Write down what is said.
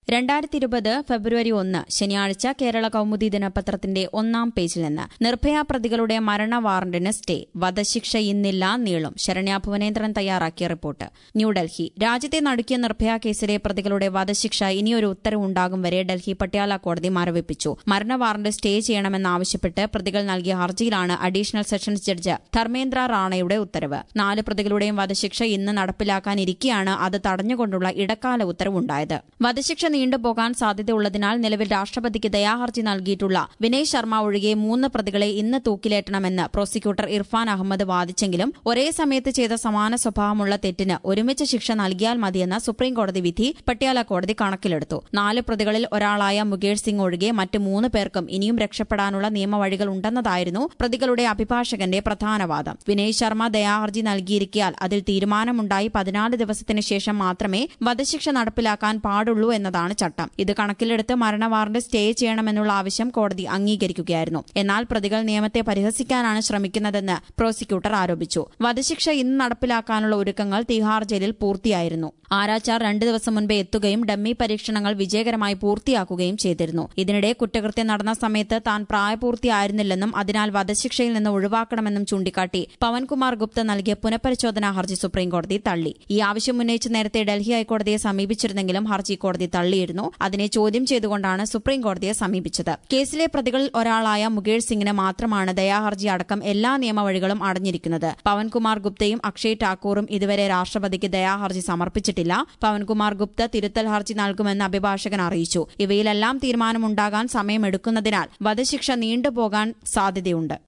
രണ്ടായിരത്തി ഇരുപത് ഫെബ്രുവരി ഒന്ന് ശനിയാഴ്ച കേരള കൌമുദി ദിനപത്രത്തിന്റെ ഒന്നാം പേജിൽ നിന്ന് നിർഭയ പ്രതികളുടെ മരണ വാറന്റിന് സ്റ്റേ വധശിക്ഷ ഇന്നില്ല നീളും ശരണ്യ ഭുവനേന്ദ്രൻ തയ്യാറാക്കിയ റിപ്പോർട്ട് ന്യൂഡൽഹി രാജ്യത്തെ നടുക്കിയ നിർഭയ കേസിലെ പ്രതികളുടെ വധശിക്ഷ ഇനിയൊരു ഉത്തരവുണ്ടാകും വരെ ഡൽഹി പട്യാല കോടതി മരവിപ്പിച്ചു മരണ വാറന്റ് സ്റ്റേ ചെയ്യണമെന്നാവശ്യപ്പെട്ട് പ്രതികൾ നൽകിയ ഹർജിയിലാണ് അഡീഷണൽ സെഷൻസ് ജഡ്ജ് ധർമ്മേന്ദ്ര റാണയുടെ ഉത്തരവ് നാല് പ്രതികളുടെയും വധശിക്ഷ ഇന്ന് നടപ്പിലാക്കാനിരിക്കെയാണ് അത് തടഞ്ഞുകൊണ്ടുള്ള ഇടക്കാല ഉത്തരവുണ്ടായത് വധശിക്ഷ നീണ്ടുപോകാൻ സാധ്യതയുള്ളതിനാൽ നിലവിൽ രാഷ്ട്രപതിക്ക് ദയാഹർജി നൽകിയിട്ടുള്ള വിനയ് ശർമ്മ ഒഴികെ മൂന്ന് പ്രതികളെ ഇന്ന് തൂക്കിലേറ്റണമെന്ന് പ്രോസിക്യൂട്ടർ ഇർഫാൻ അഹമ്മദ് വാദിച്ചെങ്കിലും ഒരേ സമയത്ത് ചെയ്ത സമാന സ്വഭാവമുള്ള തെറ്റിന് ഒരുമിച്ച് ശിക്ഷ നൽകിയാൽ മതിയെന്ന സുപ്രീംകോടതി വിധി പട്യാല കോടതി കണക്കിലെടുത്തു നാല് പ്രതികളിൽ ഒരാളായ മുകേഷ് സിംഗ് ഒഴികെ മറ്റ് മൂന്ന് പേർക്കും ഇനിയും രക്ഷപ്പെടാനുള്ള നിയമവഴികൾ ഉണ്ടെന്നതായിരുന്നു പ്രതികളുടെ അഭിഭാഷകന്റെ പ്രധാന വാദം വിനയ് ശർമ്മ ദയാഹർജി നൽകിയിരിക്കാൽ അതിൽ തീരുമാനമുണ്ടായി പതിനാല് ദിവസത്തിന് ശേഷം മാത്രമേ വധശിക്ഷ നടപ്പിലാക്കാൻ പാടുള്ളൂ എന്നതാണ് ചട്ടം ഇത് കണക്കിലെടുത്ത് മരണ വാറന്റ് സ്റ്റേ ചെയ്യണമെന്നുള്ള ആവശ്യം കോടതി അംഗീകരിക്കുകയായിരുന്നു എന്നാൽ പ്രതികൾ നിയമത്തെ പരിഹസിക്കാനാണ് ശ്രമിക്കുന്നതെന്ന് പ്രോസിക്യൂട്ടർ ആരോപിച്ചു വധശിക്ഷ ഇന്ന് നടപ്പിലാക്കാനുള്ള ഒരുക്കങ്ങൾ തിഹാർ ജയിലിൽ പൂർത്തിയായിരുന്നു ആരാച്ചാർ രണ്ടു ദിവസം മുൻപേ എത്തുകയും ഡമ്മി പരീക്ഷണങ്ങൾ വിജയകരമായി പൂർത്തിയാക്കുകയും ചെയ്തിരുന്നു ഇതിനിടെ കുറ്റകൃത്യം നടന്ന സമയത്ത് താൻ പ്രായപൂർത്തിയായിരുന്നില്ലെന്നും അതിനാൽ വധശിക്ഷയിൽ നിന്ന് ഒഴിവാക്കണമെന്നും ചൂണ്ടിക്കാട്ടി പവൻകുമാർ ഗുപ്ത നൽകിയ പുനഃപരിശോധനാ ഹർജി സുപ്രീംകോടതി തള്ളി ഈ ആവശ്യം ഉന്നയിച്ച് നേരത്തെ ഡൽഹി ഹൈക്കോടതിയെ സമീപിച്ചിരുന്നെങ്കിലും ഹർജി കോടതി തള്ളിയിരുന്നു അതിനെ ചോദ്യം ചെയ്തുകൊണ്ടാണ് സുപ്രീംകോടതിയെ സമീപിച്ചത് കേസിലെ പ്രതികളിൽ ഒരാളായ മുകേഷ് സിംഗിന് മാത്രമാണ് ദയാഹർജി അടക്കം എല്ലാ നിയമവഴികളും അടഞ്ഞിരിക്കുന്നത് പവൻകുമാർ ഗുപ്തയും അക്ഷയ് ഠാക്കൂറും ഇതുവരെ രാഷ്ട്രപതിക്ക് ദയാഹർജി സമർപ്പിച്ചിട്ടില്ല പവൻകുമാർ ഗുപ്ത തിരുത്തൽ ഹർജി നൽകുമെന്ന് അഭിഭാഷകൻ അറിയിച്ചു ഇവയിലെല്ലാം തീരുമാനമുണ്ടാകാൻ സമയമെടുക്കുന്നതിനാൽ വധശിക്ഷ നീണ്ടുപോകാൻ സാധ്യതയുണ്ട്